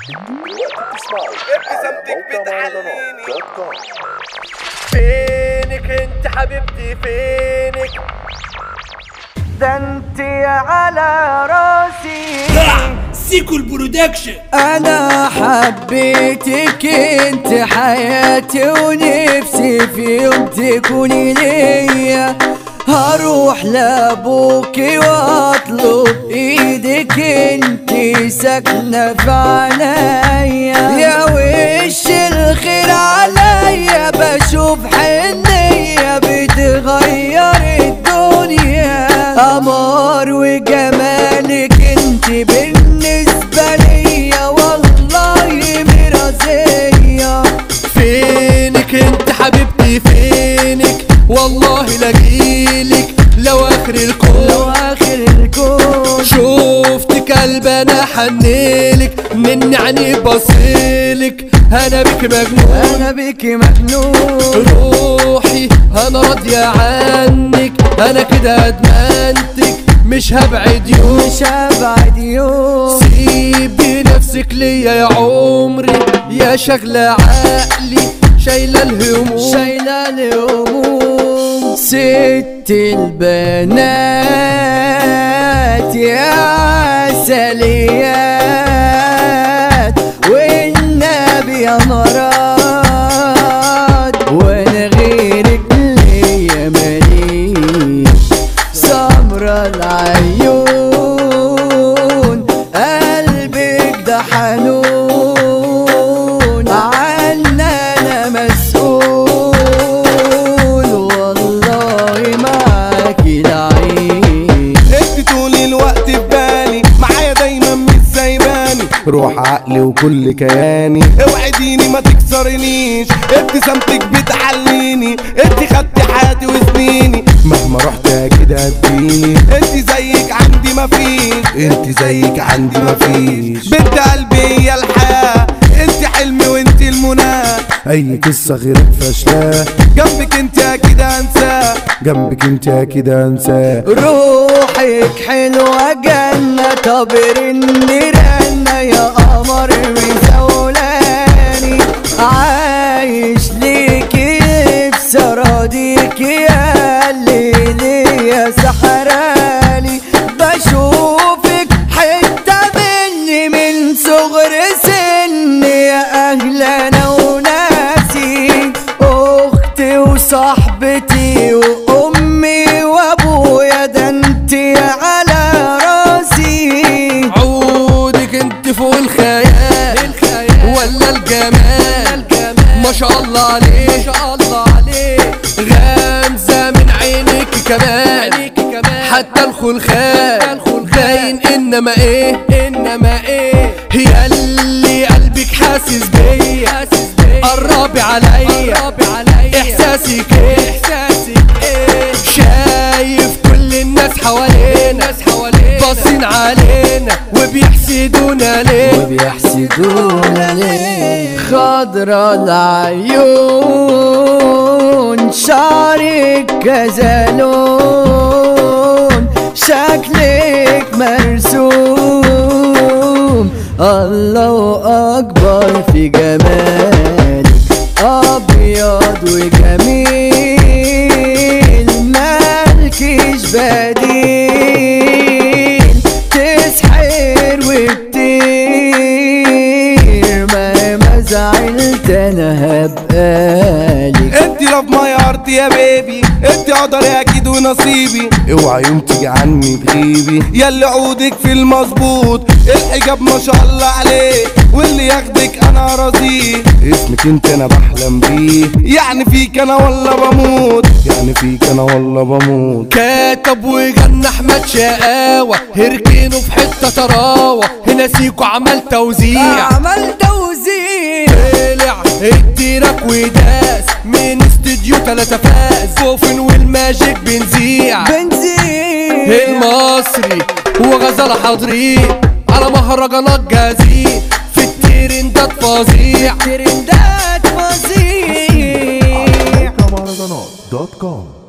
ابتسامتك بتعليني فينك انت حبيبتي فينك ده انت على راسي سيكو البرودكشن انا حبيتك انت حياتي ونفسي في يوم تكوني ليا هروح لابوكي واطلب ايدك انت ساكنه في عينيا يا وش الخير عليا بشوف حنيه بتغير الدنيا قمر وجمالك انت بالنسبه ليا والله مرازيه فينك انت حبيبتي فينك والله لاجيلك لو اخر لو الكون اخر الكون شفتك قلب انا حنيلك من عيني بصيلك انا بك مجنون انا بك مجنون روحي انا راضية عنك انا كده ادمنتك مش هبعد يوم مش هبعد يوم سيبي نفسك ليا يا عمري يا شغلة عقلي شايلة الهموم شايلة الهموم ست البنات يا عسليات والنبي يا مراد وانا غيرك ليا ماليش سمرة العيون قلبك ده حنون عنا انا مسؤول والله معاكي العين انت طول الوقت في بالي معايا دايما مش سايباني روح عقلي وكل كياني اوعديني ما تكسرنيش ابتسامتك بتعليني انت خدتي حياتي وسنيني مهما رحت كده هتجيني انت زيك عندي مفيش انت زيك عندي مفيش بنت قلبي يا الحياة انت حلمي وانت المنى اي قصة غيرك فاشلة جنبك انت اكيد انساه جنبك انت اكيد انساه روحك حلوة جنة طب رني رنة يا قمر مزولاني عايش ليكي نفسي اراضيكي يا اللي ليا سحرالي بشوفك حتة مني من صغر سني يا اهلا انا وناسي اختي وصاحبتي وامي وابويا ده انتي على راسي عودك انت فوق الخيال ولا الجمال ما شاء الله عليك ما شاء الله عليك غامزة من عينك كمان حتى الخلخال باين انما ايه انما ايه هي اللي قلبك حاسس بيا قربي عليا احساسك ايه احساسك ايه شايف كل الناس حوالينا باصين علينا وبيحسدونا ليه وبيحسدونا ليه خضرا العيون شعرك كذا لون شكلك مرسوم الله اكبر في جمالك ابيض وجميل مالكش بديل تسحر وبتطير مهما زعلت انا هبقالك انت لاف ماي هارت يا بيبي انت قدري اكيد ونصيبي اوعى يوم تيجي عني تغيبي ياللي عودك في المظبوط الحجاب ما شاء الله عليه واللي ياخدك انا راضيه اسمك انت انا بحلم بيه يعني فيك انا ولا بموت يعني فيك انا ولا بموت كتب وغنى احمد شقاوة هركنه في حتة طراوة هنا سيكو عمل توزيع عمل توزيع طلع التراك وداس من استديو تلاتة فاز كوفن والماجيك بنزيع بنزين المصري وغزالة حاضرين على مهرجانات جاهزين في الترندات فظيع ترندات فظيع دوت كوم